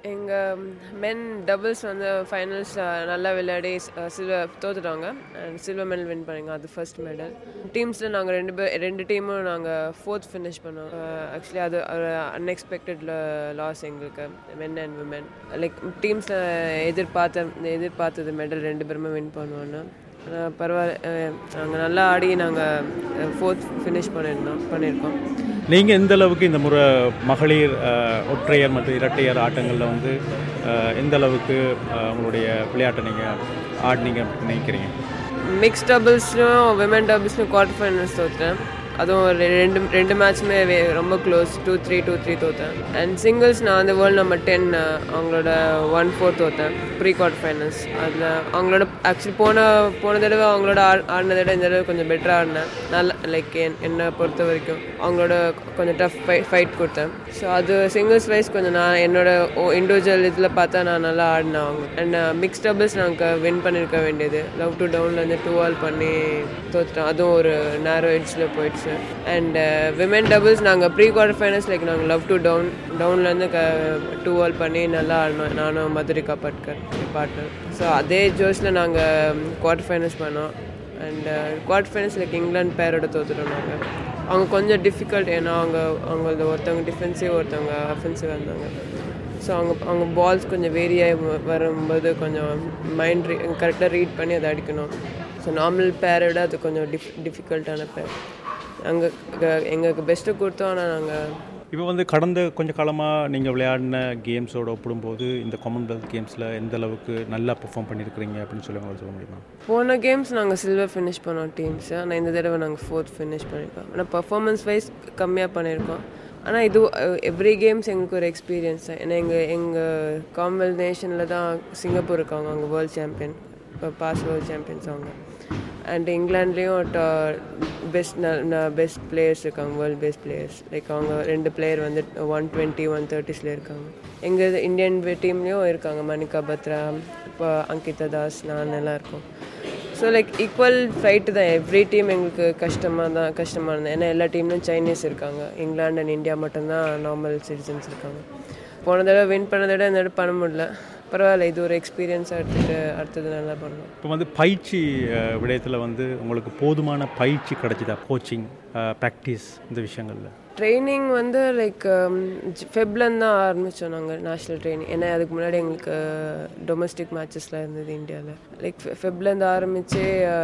எங்கள் மென் டபுள்ஸ் வந்து ஃபைனல்ஸ் நல்லா விளையாடி சில்வர் தோத்துட்டாங்க அண்ட் சில்வர் மெடல் வின் பண்ணிங்க அது ஃபர்ஸ்ட் மெடல் டீம்ஸில் நாங்கள் ரெண்டு பேர் ரெண்டு டீமும் நாங்கள் ஃபோர்த் ஃபினிஷ் பண்ணோம் ஆக்சுவலி அது அன்எக்ஸ்பெக்டட் லாஸ் எங்களுக்கு மென் அண்ட் விமென் லைக் டீம்ஸில் எதிர்பார்த்த எதிர்பார்த்தது மெடல் ரெண்டு பேருமே வின் பண்ணுவோன்னு ஆனால் பரவாயில்ல நாங்கள் நல்லா ஆடி நாங்கள் ஃபோர்த் ஃபினிஷ் பண்ணியிருந்தோம் பண்ணியிருக்கோம் நீங்கள் எந்த அளவுக்கு இந்த முறை மகளிர் அஹ், ஒற்றையர் மற்றும் இரட்டையர் ஆட்டங்களில் வந்து அஹ், எந்த அளவுக்கு அஹ், உங்களுடைய விளையாட்டை நீங்கள் ஆடினீங்க அப்படின்னு நினைக்கிறீங்க மிக்ஸ் டபுள்ஸ்லையும் விமன் டபுள்ஸ்லையும் குவார்டர் ஃபைனல்ஸ் தோற்றேன் அதுவும் ஒரு ரெண்டு ரெண்டு மேட்ச்மே ரொம்ப close two three two three தோற்றேன் அண்ட் சிங்கிள்ஸ் நான் வந்து வேர்ல்டு நம்பர் டென் அவங்களோட ஒன் ஃபோர் தோற்றேன் ப்ரீ குவார்டர் ஃபைனல்ஸ் அதில் அவங்களோட ஆக்சுவலி போன போன தடவை அவங்களோட ஆ ஆடினதை விட இந்த தடவை கொஞ்சம் பெட்டராக ஆடினேன் நல்ல லைக் என் என்னை பொறுத்த வரைக்கும் அவங்களோட கொஞ்சம் டஃப் ஃபைட் ஃபைட் கொடுத்தேன் ஸோ அது சிங்கிள்ஸ் வைஸ் கொஞ்சம் நான் என்னோட இண்டிவிஜுவல் இதில் பார்த்தா நான் நல்லா ஆடினேன் அவங்க அண்ட் மிக்ஸ் டபுள்ஸ் நாங்கள் வின் பண்ணியிருக்க வேண்டியது லவ் டு டவுன்லேருந்து டூ ஆல் பண்ணி தோத்துட்டோம் அதுவும் ஒரு நேரோ எட்ஜில் போயிடுச்சு அண்ட் விமென் டபுள்ஸ் நாங்கள் ப்ரீ குவார்டர் ஃபைனல்ஸ் லைக் நாங்கள் லவ் டு டவுன் டவுன்லேருந்து க டூ ஆல் பண்ணி நல்லா ஆடினோம் நானும் மதுரிகா பட்கர் பார்ட்னர் ஸோ அதே ஜோஸில் நாங்கள் குவார்டர் ஃபைனல்ஸ் பண்ணோம் and quarter finals like England பேரோட தோத்துட்டோம் நாங்கள் அவங்க கொஞ்சம் டிஃபிகல்ட் ஏன்னா அவங்க அவங்களது ஒருத்தவங்க டிஃபென்சிவ் ஒருத்தவங்க அஃபென்சிவ் இருந்தாங்க ஸோ அவங்க அவங்க பால்ஸ் கொஞ்சம் வேரியாகி வரும்போது கொஞ்சம் மைண்ட் கரெக்டாக ரீட் பண்ணி அதை அடிக்கணும் ஸோ நார்மல் பேரோட அது கொஞ்சம் டிஃப் டிஃபிகல்ட்டான பேர் அங்கே எங்களுக்கு பெஸ்ட்டு கொடுத்தோம் ஆனால் நாங்கள் இப்போ வந்து கடந்த கொஞ்ச காலமாக நீங்கள் விளையாடின கேம்ஸோட ஒப்பிடும்போது இந்த காமன்வெல்த் கேம்ஸில் எந்த அளவுக்கு நல்லா பெர்ஃபார்ம் பண்ணியிருக்கிறீங்க அப்படின்னு சொல்லி உங்களுக்கு சொல்ல முடியுமா போன கேம்ஸ் நாங்கள் சில்வர் ஃபினிஷ் பண்ணோம் டீம்ஸ் ஆனால் இந்த தடவை நாங்கள் ஃபோர்த் ஃபினிஷ் பண்ணியிருக்கோம் ஆனால் பர்ஃபார்மன்ஸ் வைஸ் கம்மியாக பண்ணியிருக்கோம் ஆனால் இது எவ்ரி கேம்ஸ் எங்களுக்கு ஒரு எக்ஸ்பீரியன்ஸ் தான் ஏன்னா எங்கள் எங்கள் காமன்வெல்த் நேஷனில் தான் சிங்கப்பூர் இருக்காங்க அவங்க வேர்ல்ட் சாம்பியன் இப்போ பாஸ் வேர்ல்ட் சாம்பியன்ஸ் அவங்க அண்ட் இங்கிலாண்ட்லேயும் பெஸ்ட் பெஸ்ட் பிளேயர்ஸ் இருக்காங்க வேர்ல்ட் பெஸ்ட் பிளேயர்ஸ் லைக் அவங்க ரெண்டு பிளேயர் வந்து ஒன் டுவெண்ட்டி ஒன் தேர்ட்டிஸில் இருக்காங்க எங்கள் இந்தியன் டீம்லேயும் இருக்காங்க மணிகா பத்ரா இப்போ அங்கிதா தாஸ் நான் எல்லாம் இருக்கோம் ஸோ லைக் ஈக்குவல் ஃபைட்டு தான் எவ்ரி டீம் எங்களுக்கு கஷ்டமாக தான் கஷ்டமாக இருந்தது ஏன்னா எல்லா டீம்லையும் சைனீஸ் இருக்காங்க இங்கிலாந்து அண்ட் இந்தியா மட்டும்தான் நார்மல் சிட்டிசன்ஸ் இருக்காங்க போன தடவை வின் பண்ணதை விட இந்த தடவை பண்ண முடியல பரவாயில்ல இது ஒரு எக்ஸ்பீரியன்ஸாக எடுத்துகிட்டு அடுத்தது நல்லா பண்ணணும் இப்போ வந்து பயிற்சி அஹ், விடயத்தில் வந்து உங்களுக்கு போதுமான பயிற்சி கிடைச்சிதா கோச்சிங் ப்ராக்டிஸ் இந்த விஷயங்களில் ட்ரைனிங் வந்து லைக் ஃபெப்லேருந்து தான் ஆரம்பித்தோம் நாங்கள் நேஷ்னல் ட்ரைனிங் ஏன்னா அதுக்கு முன்னாடி எங்களுக்கு டொமஸ்டிக் மேட்சஸ்லாம் இருந்தது இந்தியாவில் லைக் ஃபெப்லேருந்து ஆரம்பித்து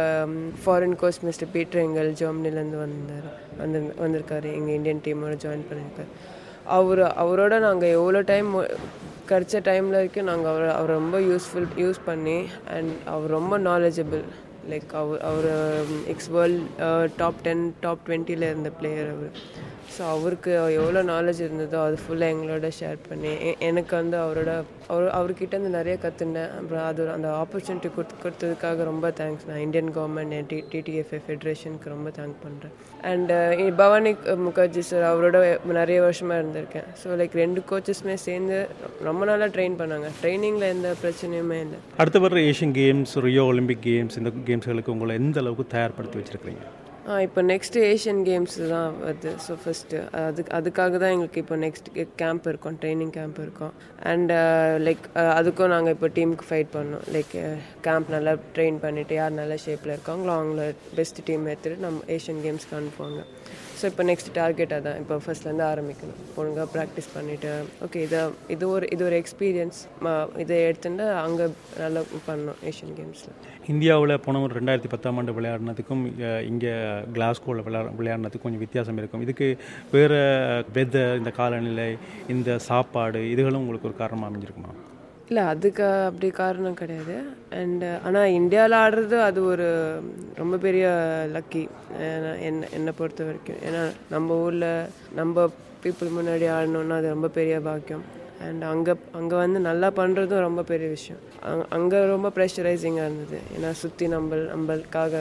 ஃபாரின் கோச் மிஸ்டர் பீட்டர் எங்கள் ஜெர்மனிலேருந்து வந்தார் வந்து வந்திருக்காரு எங்கள் இந்தியன் டீமோட ஜாயின் பண்ணியிருக்காரு அவர் அவரோட நாங்கள் எவ்வளோ டைம் கிடச்ச டைமில் வரைக்கும் நாங்கள் அவரை அவர் ரொம்ப யூஸ்ஃபுல் யூஸ் பண்ணி அண்ட் அவர் ரொம்ப நாலேஜபிள் லைக் அவர் அவர் ex world top ten top டுவெண்ட்டியில் இருந்த பிளேயர் அவர் ஸோ அவருக்கு எவ்வளோ நாலேஜ் இருந்ததோ அது ஃபுல்லாக எங்களோட ஷேர் பண்ணி எ- எனக்கு வந்து அவரோட அவர் அவர்கிட்ட இருந்து நிறைய கற்றுனேன் அப்புறம் அது அந்த ஆப்பர்ச்சுனிட்டி கொடுத்து கொடுத்ததுக்காக ரொம்ப தேங்க்ஸ் நான் இந்தியன் கவர்மெண்ட் டி டிடிஎஃப்ஏ ஃபெடரேஷனுக்கு ரொம்ப தேங்க் பண்ணுறேன் அண்ட் பவானி முகர்ஜி சார் அவரோட நிறைய வருஷமாக இருந்திருக்கேன் ஸோ லைக் ரெண்டு கோச்சஸுமே சேர்ந்து ரொம்ப நாளாக ட்ரெயின் பண்ணாங்க ட்ரைனிங்கில் எந்த பிரச்சனையுமே இல்லை அடுத்து வர்ற Asian Games Rio Olympic Games இந்த கேம்ஸ்களுக்கு உங்களை எந்த அளவுக்கு தயார்படுத்தி வச்சுருக்கிறீங்க ஆ இப்போ நெக்ஸ்ட் ஏஷியன் கேம்ஸ் தான் வருது ஸோ ஃபஸ்ட்டு அதுக்கு அதுக்காக தான் எங்களுக்கு இப்போ நெக்ஸ்ட் கேம்ப் இருக்கும் ட்ரைனிங் கேம்ப் இருக்கும் அண்ட் லைக் அதுக்கும் நாங்கள் இப்போ டீமுக்கு ஃபைட் பண்ணோம் லைக் கேம்ப் நல்லா ட்ரெயின் பண்ணிவிட்டு யார் நல்ல ஷேப்பில் இருக்காங்களோ அவங்கள பெஸ்ட் டீம் எடுத்துகிட்டு நம்ம ஏஷியன் கேம்ஸ்க்கு அனுப்புவாங்க ஸோ இப்போ நெக்ஸ்ட் டார்கெட் அதான் இப்போ ஃபர்ஸ்ட்லேருந்து ஆரம்பிக்கணும் ஒழுங்காக ப்ராக்டிஸ் பண்ணிவிட்டு ஓகே இதை இது ஒரு இது ஒரு எக்ஸ்பீரியன்ஸ் இதை எடுத்துட்டு அங்கே நல்லா பண்ணணும் ஏஷியன் கேம்ஸில் இந்தியாவில் போன ஒரு ரெண்டாயிரத்தி பத்தாம் ஆண்டு விளையாடினதுக்கும் இங்கே கிளாஸ்கோவில் விளையா விளையாடினதுக்கும் கொஞ்சம் வித்தியாசம் இருக்கும் இதுக்கு வேறு வெதர் இந்த காலநிலை இந்த சாப்பாடு இதுகளும் உங்களுக்கு ஒரு காரணமாக அமைஞ்சிருக்குமா இல்லை அதுக்கு அப்படி காரணம் கிடையாது அண்டு ஆனால் இந்தியாவில் ஆடுறது அது ஒரு ரொம்ப பெரிய லக்கி என்ன என்னை பொறுத்த வரைக்கும் ஏன்னா நம்ம ஊரில் நம்ம பீப்புள் முன்னாடி ஆடணுன்னா அது ரொம்ப பெரிய பாக்கியம் அண்ட் அங்கே அங்கே வந்து நல்லா பண்ணுறதும் ரொம்ப பெரிய விஷயம் அங்கே ரொம்ப ப்ரெஷரைசிங்காக இருந்தது ஏன்னா சுற்றி நம்ம நம்மளுக்காக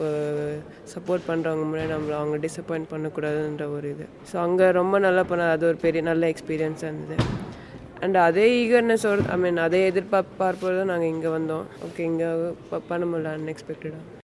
சப்போர்ட் பண்ணுறவங்க முன்னாடி நம்மளை அவங்க டிசப்பாயிண்ட் பண்ணக்கூடாதுன்ற ஒரு இது ஸோ அங்கே ரொம்ப நல்லா பண்ண அது ஒரு பெரிய நல்ல எக்ஸ்பீரியன்ஸாக இருந்தது அண்ட் அதே ஈகர்னஸோட ஐ மீன் அதே எதிர்பார்ப்போடு தான் நாங்கள் இங்கே வந்தோம் ஓகே இங்கே பண்ண முடியல அன்எக்ஸ்பெக்டடாக